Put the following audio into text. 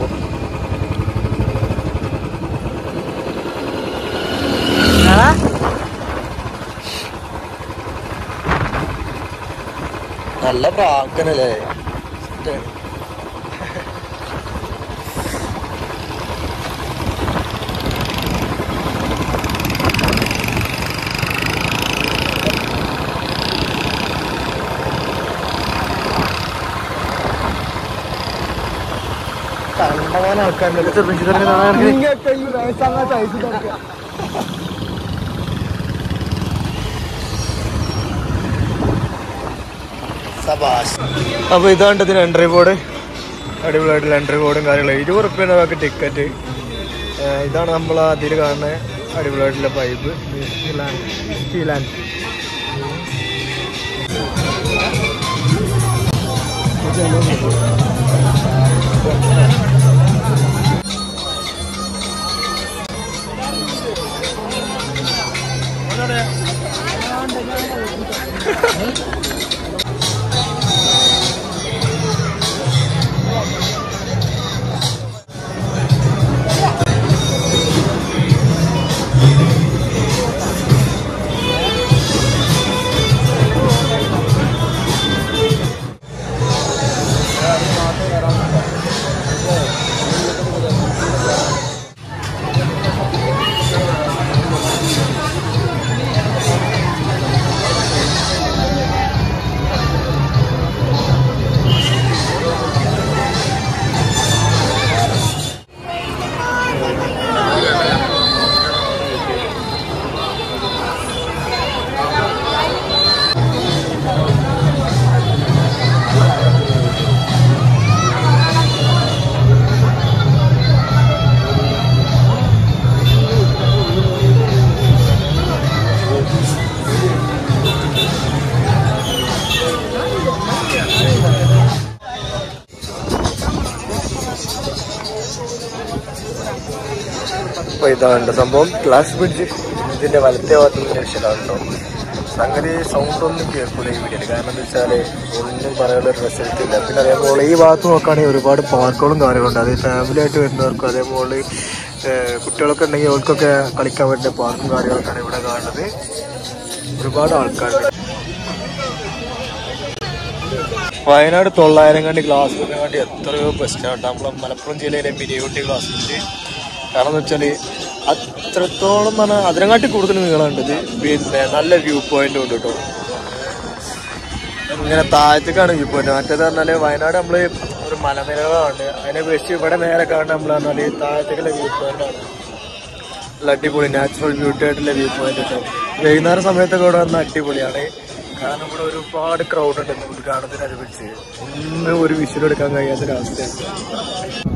നല്ല പ്രാക്കനല്ലേ കണ്ടമാനം ആൾക്കാരുണ്ട് ചെറുപ്പഞ്ചിതന്നെ കാണാൻ സബാഷ് അപ്പൊ ഇതാണ് ഇതിന് എൻട്രി ബോർഡ് അടിപൊളിയായിട്ടുള്ള എൻട്രി ബോർഡും കാര്യങ്ങളും ഇരുപത് റുപ്യാണ് നമുക്ക് ടിക്കറ്റ് ഇതാണ് നമ്മൾ അതിൽ കാണുന്ന അടിപൊളിയായിട്ടുള്ള പൈപ്പ് സ്റ്റീൽ ആൻഡ് അപ്പൊ ഇതാണ് സംഭവം ഗ്ലാസ് ബ്രിഡ്ജ് ഇതിന്റെ വലത്തെ ഭാഗത്തുള്ള രക്ഷയിലാണ് കേട്ടോ സംഗതി സൗണ്ട് ഒന്നും കേൾക്കൂല ഈ വീഡിയോയിൽ കാരണം എന്താ വെച്ചാല് ഒന്നും പറയാനുള്ള ഒരു റിസൾട്ട് ഇല്ല പിന്നെ അതേപോലെ ഈ ഭാഗത്ത് നോക്കുകയാണെങ്കിൽ ഒരുപാട് പാർക്കുകളും കാര്യങ്ങളുണ്ട് അത് ഫാമിലി ആയിട്ട് വരുന്നവർക്കും അതേപോലെ ഏഹ്, കുട്ടികളൊക്കെ ഉണ്ടെങ്കിൽ അവർക്കൊക്കെ കളിക്കാൻ പറ്റുന്ന പാർക്കും കാര്യങ്ങളൊക്കെയാണ് ഇവിടെ കാണുന്നത് ഒരുപാട് ആൾക്കാരുണ്ട് വയനാട് തൊള്ളായിരം കണ്ടി ഗ്ലാസ് കണ്ടി എത്രയോ ബെസ്റ്റാണ് നമ്മളെ മലപ്പുറം ജില്ലയിലെ മിനിയൂട്ടി ഗ്ലാസ് ബ്രിഡ്ജ് കാരണം എന്ന് വെച്ചാൽ അത്രത്തോളം പറഞ്ഞാൽ അതിനെക്കാട്ടി കൂടുതൽ നീളമുണ്ട് ഇത് പിന്നെ നല്ല വ്യൂ പോയിന്റ് ഉണ്ട് കേട്ടോ ഇങ്ങനെ താഴത്തേക്കാണ് വ്യൂ പോയിന്റ് മറ്റേത് പറഞ്ഞാല് വയനാട് നമ്മള് ഒരു മലനിരകളാണ് അതിനെ അപേക്ഷിച്ച് ഇവിടെ നേരെ കാണുന്നത് നമ്മൾ പറഞ്ഞാല് താഴത്തേക്കുള്ള വ്യൂ പോയിന്റ് ആണ് നല്ല അടിപൊളി നാച്ചുറൽ ബ്യൂട്ടി ആയിട്ടുള്ള വ്യൂ പോയിന്റ് കേട്ടോ വൈകുന്നേര സമയത്തൊക്കെ ഇവിടെ വന്ന അടിപൊളിയാണ് കാരണം ഇവിടെ ഒരുപാട് ക്രൗഡ് ഉണ്ട് ഉദ്ഘാടനത്തിന് അനുബന്ധിച്ച് ഒന്നും ഒരു വിഷ്വൽ എടുക്കാൻ കഴിയാത്തൊരവസ്ഥയാണ്